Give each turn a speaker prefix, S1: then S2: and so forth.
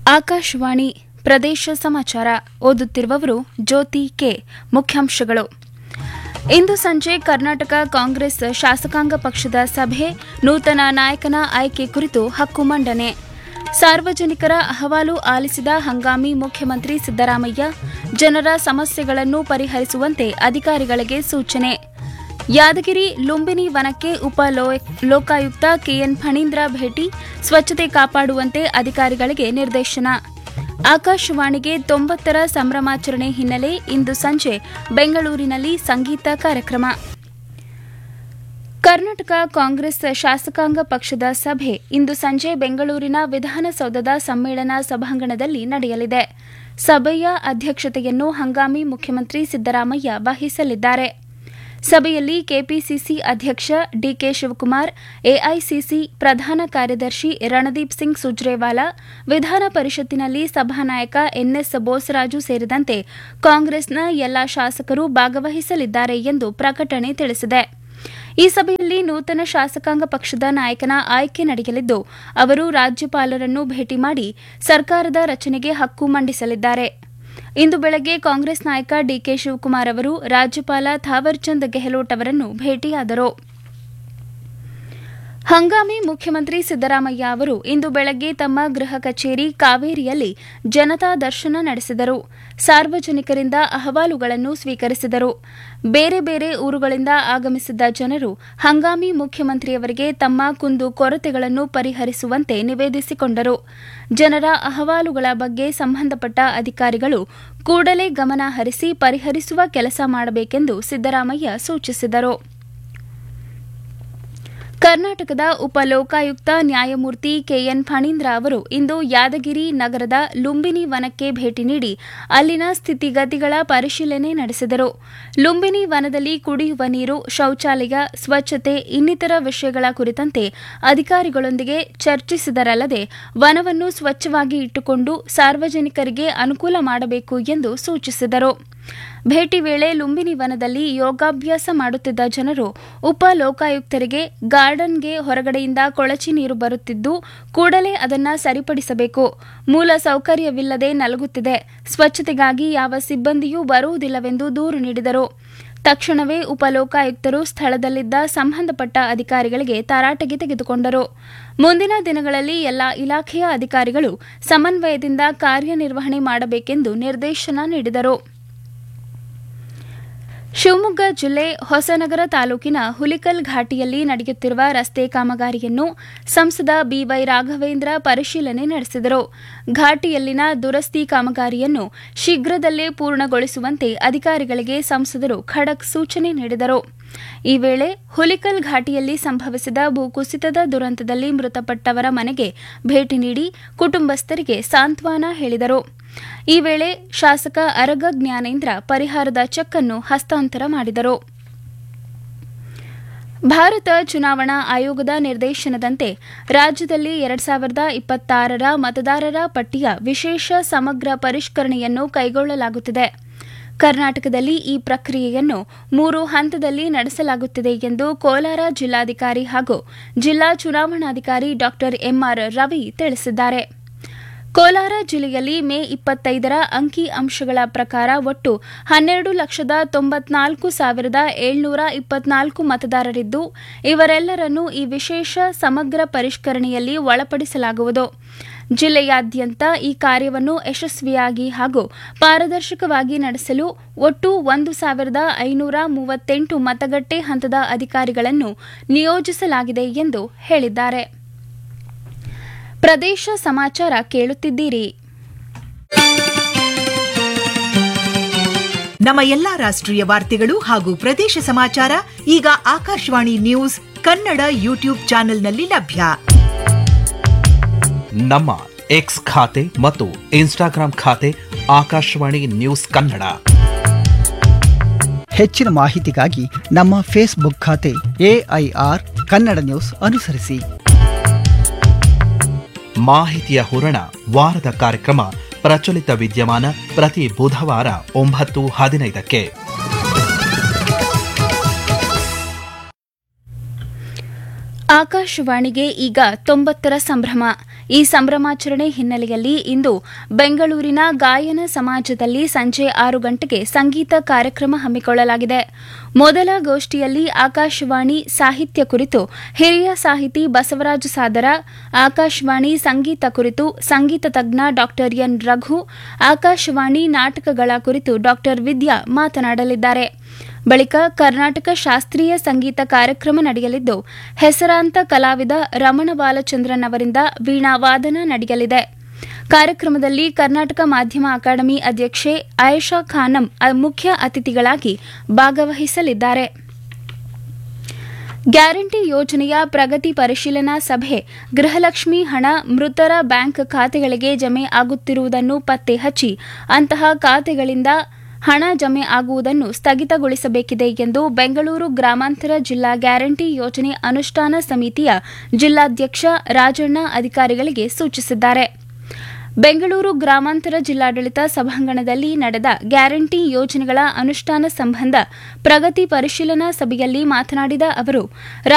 S1: ಆಕಾಶವಾಣಿ ಪ್ರದೇಶ ಸಮಾಚಾರ ಓದುತ್ತಿರುವವರು ಜ್ಯೋತಿ ಕೆ ಮುಖ್ಯಾಂಶಗಳು ಇಂದು ಸಂಜೆ ಕರ್ನಾಟಕ ಕಾಂಗ್ರೆಸ್ ಶಾಸಕಾಂಗ ಪಕ್ಷದ ಸಭೆ ನೂತನ ನಾಯಕನ ಆಯ್ಕೆ ಕುರಿತು ಹಕ್ಕು ಮಂಡನೆ ಸಾರ್ವಜನಿಕರ ಅಹವಾಲು ಆಲಿಸಿದ ಹಂಗಾಮಿ ಮುಖ್ಯಮಂತ್ರಿ ಸಿದ್ದರಾಮಯ್ಯ ಜನರ ಸಮಸ್ಯೆಗಳನ್ನು ಪರಿಹರಿಸುವಂತೆ ಅಧಿಕಾರಿಗಳಿಗೆ ಸೂಚನೆ ಯಾದಗಿರಿ ಲುಂಬಿನಿ ವನಕ್ಕೆ ಉಪ ಲೋಕಾಯುಕ್ತ ಕೆಎನ್ ಫಣೀಂದ್ರ ಭೇಟಿ ಸ್ವಚ್ಛತೆ ಕಾಪಾಡುವಂತೆ ಅಧಿಕಾರಿಗಳಿಗೆ ನಿರ್ದೇಶನ ಆಕಾಶವಾಣಿಗೆ ತೊಂಬತ್ತರ ಸಂಭ್ರಮಾಚರಣೆ ಹಿನ್ನೆಲೆ ಇಂದು ಸಂಜೆ ಬೆಂಗಳೂರಿನಲ್ಲಿ ಸಂಗೀತ ಕಾರ್ಯಕ್ರಮ ಕರ್ನಾಟಕ ಕಾಂಗ್ರೆಸ್ ಶಾಸಕಾಂಗ ಪಕ್ಷದ ಸಭೆ ಇಂದು ಸಂಜೆ ಬೆಂಗಳೂರಿನ ವಿಧಾನಸೌಧದ ಸಮ್ಮೇಳನ ಸಭಾಂಗಣದಲ್ಲಿ ನಡೆಯಲಿದೆ ಸಭೆಯ ಅಧ್ಯಕ್ಷತೆಯನ್ನು ಹಂಗಾಮಿ ಮುಖ್ಯಮಂತ್ರಿ ಸಿದ್ದರಾಮಯ್ಯ ವಹಿಸಲಿದ್ದಾರೆ ಸಭೆಯಲ್ಲಿ ಕೆಪಿಸಿಸಿ ಅಧ್ಯಕ್ಷ ಡಿಕೆ ಶಿವಕುಮಾರ್ ಎಐಸಿಸಿ ಪ್ರಧಾನ ಕಾರ್ಯದರ್ಶಿ ರಣದೀಪ್ ಸಿಂಗ್ ಸುಜ್ರೇವಾಲಾ ವಿಧಾನ ಪರಿಷತ್ತಿನಲ್ಲಿ ಸಭಾನಾಯಕ ಎನ್ಎಸ್ ಬೋಸರಾಜು ಸೇರಿದಂತೆ ಕಾಂಗ್ರೆಸ್ನ ಎಲ್ಲಾ ಶಾಸಕರು ಭಾಗವಹಿಸಲಿದ್ದಾರೆ ಎಂದು ಪ್ರಕಟಣೆ ತಿಳಿಸಿದೆ ಈ ಸಭೆಯಲ್ಲಿ ನೂತನ ಶಾಸಕಾಂಗ ಪಕ್ಷದ ನಾಯಕನ ಆಯ್ಕೆ ನಡೆಯಲಿದ್ದು ಅವರು ರಾಜ್ಯಪಾಲರನ್ನು ಭೇಟಿ ಮಾಡಿ ಸರ್ಕಾರದ ರಚನೆಗೆ ಹಕ್ಕು ಮಂಡಿಸಲಿದ್ದಾರೆ ಇಂದು ಬೆಳಗ್ಗೆ ಕಾಂಗ್ರೆಸ್ ನಾಯಕ ಡಿಕೆ ಶಿವಕುಮಾರ್ ಅವರು ರಾಜ್ಯಪಾಲ ಥಾವರ್ಚಂದ್ ಗೆಹ್ಲೋಟ್ ಅವರನ್ನು ಭೇಟಿಯಾದರು ಹಂಗಾಮಿ ಮುಖ್ಯಮಂತ್ರಿ ಸಿದ್ದರಾಮಯ್ಯ ಅವರು ಇಂದು ಬೆಳಗ್ಗೆ ತಮ್ಮ ಗೃಹ ಕಚೇರಿ ಕಾವೇರಿಯಲ್ಲಿ ಜನತಾ ದರ್ಶನ ನಡೆಸಿದರು ಸಾರ್ವಜನಿಕರಿಂದ ಅಹವಾಲುಗಳನ್ನು ಸ್ವೀಕರಿಸಿದರು ಬೇರೆ ಬೇರೆ ಊರುಗಳಿಂದ ಆಗಮಿಸಿದ್ದ ಜನರು ಹಂಗಾಮಿ ಮುಖ್ಯಮಂತ್ರಿಯವರಿಗೆ ತಮ್ಮ ಕುಂದು ಕೊರತೆಗಳನ್ನು ಪರಿಹರಿಸುವಂತೆ ನಿವೇದಿಸಿಕೊಂಡರು ಜನರ ಅಹವಾಲುಗಳ ಬಗ್ಗೆ ಸಂಬಂಧಪಟ್ಟ ಅಧಿಕಾರಿಗಳು ಕೂಡಲೇ ಗಮನ ಹರಿಸಿ ಪರಿಹರಿಸುವ ಕೆಲಸ ಮಾಡಬೇಕೆಂದು ಸಿದ್ದರಾಮಯ್ಯ ಸೂಚಿಸಿದರು ಕರ್ನಾಟಕದ ಉಪ ಲೋಕಾಯುಕ್ತ ನ್ಯಾಯಮೂರ್ತಿ ಕೆಎನ್ ಫಣೀಂದ್ರ ಅವರು ಇಂದು ಯಾದಗಿರಿ ನಗರದ ಲುಂಬಿನಿ ವನಕ್ಕೆ ಭೇಟಿ ನೀಡಿ ಅಲ್ಲಿನ ಸ್ಥಿತಿಗತಿಗಳ ಪರಿಶೀಲನೆ ನಡೆಸಿದರು ಲುಂಬಿನಿ ವನದಲ್ಲಿ ಕುಡಿಯುವ ನೀರು ಶೌಚಾಲಯ ಸ್ವಚ್ಛತೆ ಇನ್ನಿತರ ವಿಷಯಗಳ ಕುರಿತಂತೆ ಅಧಿಕಾರಿಗಳೊಂದಿಗೆ ಚರ್ಚಿಸಿದರಲ್ಲದೆ ವನವನ್ನು ಸ್ವಚ್ಛವಾಗಿ ಇಟ್ಟುಕೊಂಡು ಸಾರ್ವಜನಿಕರಿಗೆ ಅನುಕೂಲ ಮಾಡಬೇಕು ಎಂದು ಸೂಚಿಸಿದರು ಭೇಟಿ ವೇಳೆ ಲುಂಬಿನಿ ವನದಲ್ಲಿ ಯೋಗಾಭ್ಯಾಸ ಮಾಡುತ್ತಿದ್ದ ಜನರು ಉಪ ಲೋಕಾಯುಕ್ತರಿಗೆ ಗಾರ್ಡನ್ಗೆ ಹೊರಗಡೆಯಿಂದ ಕೊಳಚಿ ನೀರು ಬರುತ್ತಿದ್ದು ಕೂಡಲೇ ಅದನ್ನು ಸರಿಪಡಿಸಬೇಕು ಮೂಲ ಸೌಕರ್ಯವಿಲ್ಲದೆ ನಲಗುತ್ತಿದೆ ಸ್ವಚ್ಛತೆಗಾಗಿ ಯಾವ ಸಿಬ್ಬಂದಿಯೂ ಬರುವುದಿಲ್ಲವೆಂದು ದೂರು ನೀಡಿದರು ತಕ್ಷಣವೇ ಉಪಲೋಕಾಯುಕ್ತರು ಸ್ಥಳದಲ್ಲಿದ್ದ ಸಂಬಂಧಪಟ್ಟ ಅಧಿಕಾರಿಗಳಿಗೆ ತರಾಟೆಗೆ ತೆಗೆದುಕೊಂಡರು ಮುಂದಿನ ದಿನಗಳಲ್ಲಿ ಎಲ್ಲಾ ಇಲಾಖೆಯ ಅಧಿಕಾರಿಗಳು ಸಮನ್ವಯದಿಂದ ಕಾರ್ಯನಿರ್ವಹಣೆ ಮಾಡಬೇಕೆಂದು ನಿರ್ದೇಶನ ನೀಡಿದರು ಶಿವಮೊಗ್ಗ ಜಿಲ್ಲೆ ಹೊಸನಗರ ತಾಲೂಕಿನ ಹುಲಿಕಲ್ ಘಾಟಿಯಲ್ಲಿ ನಡೆಯುತ್ತಿರುವ ರಸ್ತೆ ಕಾಮಗಾರಿಯನ್ನು ಸಂಸದ ಬಿವೈ ರಾಘವೇಂದ್ರ ಪರಿಶೀಲನೆ ನಡೆಸಿದರು ಘಾಟಿಯಲ್ಲಿನ ದುರಸ್ತಿ ಕಾಮಗಾರಿಯನ್ನು ಶೀಘ್ರದಲ್ಲೇ ಪೂರ್ಣಗೊಳಿಸುವಂತೆ ಅಧಿಕಾರಿಗಳಿಗೆ ಸಂಸದರು ಖಡಕ್ ಸೂಚನೆ ನೀಡಿದರು ಈ ವೇಳೆ ಹುಲಿಕಲ್ ಘಾಟಿಯಲ್ಲಿ ಸಂಭವಿಸಿದ ಭೂಕುಸಿತದ ದುರಂತದಲ್ಲಿ ಮೃತಪಟ್ಟವರ ಮನೆಗೆ ಭೇಟಿ ನೀಡಿ ಕುಟುಂಬಸ್ಥರಿಗೆ ಸಾಂತ್ವನ ಹೇಳಿದರು ಈ ವೇಳೆ ಶಾಸಕ ಅರಗ ಜ್ಞಾನೇಂದ್ರ ಪರಿಹಾರದ ಚೆಕ್ ಅನ್ನು ಹಸ್ತಾಂತರ ಮಾಡಿದರು ಭಾರತ ಚುನಾವಣಾ ಆಯೋಗದ ನಿರ್ದೇಶನದಂತೆ ರಾಜ್ಯದಲ್ಲಿ ಎರಡ್ ಸಾವಿರದ ಇಪ್ಪತ್ತಾರರ ಮತದಾರರ ಪಟ್ಟಿಯ ವಿಶೇಷ ಸಮಗ್ರ ಪರಿಷ್ಕರಣೆಯನ್ನು ಕೈಗೊಳ್ಳಲಾಗುತ್ತಿದೆ ಕರ್ನಾಟಕದಲ್ಲಿ ಈ ಪ್ರಕ್ರಿಯೆಯನ್ನು ಮೂರು ಹಂತದಲ್ಲಿ ನಡೆಸಲಾಗುತ್ತಿದೆ ಎಂದು ಕೋಲಾರ ಜಿಲ್ಲಾಧಿಕಾರಿ ಹಾಗೂ ಜಿಲ್ಲಾ ಚುನಾವಣಾಧಿಕಾರಿ ಡಾ ಎಂಆರ್ ರವಿ ತಿಳಿಸಿದ್ದಾರೆ ಕೋಲಾರ ಜಿಲ್ಲೆಯಲ್ಲಿ ಮೇ ಇಪ್ಪತ್ತೈದರ ಅಂಕಿ ಅಂಶಗಳ ಪ್ರಕಾರ ಒಟ್ಟು ಹನ್ನೆರಡು ಲಕ್ಷದ ತೊಂಬತ್ನಾಲ್ಕು ಸಾವಿರದ ಏಳ್ನೂರ ಇಪ್ಪತ್ನಾಲ್ಕು ಮತದಾರರಿದ್ದು ಇವರೆಲ್ಲರನ್ನೂ ಈ ವಿಶೇಷ ಸಮಗ್ರ ಪರಿಷ್ಕರಣೆಯಲ್ಲಿ ಒಳಪಡಿಸಲಾಗುವುದು ಜಿಲ್ಲೆಯಾದ್ಯಂತ ಈ ಕಾರ್ಯವನ್ನು ಯಶಸ್ವಿಯಾಗಿ ಹಾಗೂ ಪಾರದರ್ಶಕವಾಗಿ ನಡೆಸಲು ಒಟ್ಟು ಒಂದು ಸಾವಿರದ ಐನೂರ ಮೂವತ್ತೆಂಟು ಮತಗಟ್ಟೆ ಹಂತದ ಅಧಿಕಾರಿಗಳನ್ನು ನಿಯೋಜಿಸಲಾಗಿದೆ ಎಂದು ಹೇಳಿದ್ದಾರೆ ಪ್ರದೇಶ ಸಮಾಚಾರ ಕೇಳುತ್ತಿದ್ದೀರಿ
S2: ನಮ್ಮ ಎಲ್ಲಾ ರಾಷ್ಟ್ರೀಯ ವಾರ್ತೆಗಳು ಹಾಗೂ ಪ್ರದೇಶ ಸಮಾಚಾರ ಈಗ ಆಕಾಶವಾಣಿ ನ್ಯೂಸ್ ಕನ್ನಡ ಯೂಟ್ಯೂಬ್ ಚಾನೆಲ್ನಲ್ಲಿ ಲಭ್ಯ
S3: ನಮ್ಮ ಎಕ್ಸ್ ಖಾತೆ ಮತ್ತು ಇನ್ಸ್ಟಾಗ್ರಾಂ ಖಾತೆ ಆಕಾಶವಾಣಿ ನ್ಯೂಸ್ ಕನ್ನಡ
S4: ಹೆಚ್ಚಿನ ಮಾಹಿತಿಗಾಗಿ ನಮ್ಮ ಫೇಸ್ಬುಕ್ ಖಾತೆ ಎಐಆರ್ ಕನ್ನಡ ನ್ಯೂಸ್ ಅನುಸರಿಸಿ
S3: ಮಾಹಿತಿಯ ಹೂರಣ ವಾರದ ಕಾರ್ಯಕ್ರಮ ಪ್ರಚಲಿತ ವಿದ್ಯಮಾನ ಪ್ರತಿ ಬುಧವಾರ ಒಂಬತ್ತು ಹದಿನೈದಕ್ಕೆ
S1: ಆಕಾಶವಾಣಿಗೆ ಈಗ ತೊಂಬತ್ತರ ಸಂಭ್ರಮ ಈ ಸಂಭ್ರಮಾಚರಣೆ ಹಿನ್ನೆಲೆಯಲ್ಲಿ ಇಂದು ಬೆಂಗಳೂರಿನ ಗಾಯನ ಸಮಾಜದಲ್ಲಿ ಸಂಜೆ ಆರು ಗಂಟೆಗೆ ಸಂಗೀತ ಕಾರ್ಯಕ್ರಮ ಹಮ್ಮಿಕೊಳ್ಳಲಾಗಿದೆ ಮೊದಲ ಗೋಷ್ಠಿಯಲ್ಲಿ ಆಕಾಶವಾಣಿ ಸಾಹಿತ್ಯ ಕುರಿತು ಹಿರಿಯ ಸಾಹಿತಿ ಬಸವರಾಜ ಸಾದರ ಆಕಾಶವಾಣಿ ಸಂಗೀತ ಕುರಿತು ಸಂಗೀತ ತಜ್ಞ ಡಾ ಎನ್ ರಘು ಆಕಾಶವಾಣಿ ನಾಟಕಗಳ ಕುರಿತು ಡಾ ವಿದ್ಯಾ ಮಾತನಾಡಲಿದ್ದಾರೆ ಬಳಿಕ ಕರ್ನಾಟಕ ಶಾಸ್ತ್ರೀಯ ಸಂಗೀತ ಕಾರ್ಯಕ್ರಮ ನಡೆಯಲಿದ್ದು ಹೆಸರಾಂತ ಕಲಾವಿದ ರಮಣ ಬಾಲಚಂದ್ರನ್ ಅವರಿಂದ ವೀಣಾ ವಾದನ ನಡೆಯಲಿದೆ ಕಾರ್ಯಕ್ರಮದಲ್ಲಿ ಕರ್ನಾಟಕ ಮಾಧ್ಯಮ ಅಕಾಡೆಮಿ ಅಧ್ಯಕ್ಷೆ ಆಯೇಷಾ ಖಾನಂ ಮುಖ್ಯ ಅತಿಥಿಗಳಾಗಿ ಭಾಗವಹಿಸಲಿದ್ದಾರೆ ಗ್ಯಾರಂಟಿ ಯೋಜನೆಯ ಪ್ರಗತಿ ಪರಿಶೀಲನಾ ಸಭೆ ಗೃಹಲಕ್ಷ್ಮಿ ಹಣ ಮೃತರ ಬ್ಯಾಂಕ್ ಖಾತೆಗಳಿಗೆ ಜಮೆ ಆಗುತ್ತಿರುವುದನ್ನು ಪತ್ತೆ ಹಚ್ಚಿ ಅಂತಹ ಖಾತೆಗಳಿಂದ ಹಣ ಜಮೆ ಆಗುವುದನ್ನು ಸ್ಥಗಿತಗೊಳಿಸಬೇಕಿದೆ ಎಂದು ಬೆಂಗಳೂರು ಗ್ರಾಮಾಂತರ ಜಿಲ್ಲಾ ಗ್ಯಾರಂಟಿ ಯೋಜನೆ ಅನುಷ್ಠಾನ ಸಮಿತಿಯ ಜಿಲ್ಲಾಧ್ಯಕ್ಷ ರಾಜಣ್ಣ ಅಧಿಕಾರಿಗಳಿಗೆ ಸೂಚಿಸಿದ್ದಾರೆ ಬೆಂಗಳೂರು ಗ್ರಾಮಾಂತರ ಜಿಲ್ಲಾಡಳಿತ ಸಭಾಂಗಣದಲ್ಲಿ ನಡೆದ ಗ್ಯಾರಂಟಿ ಯೋಜನೆಗಳ ಅನುಷ್ಠಾನ ಸಂಬಂಧ ಪ್ರಗತಿ ಪರಿಶೀಲನಾ ಸಭೆಯಲ್ಲಿ ಮಾತನಾಡಿದ ಅವರು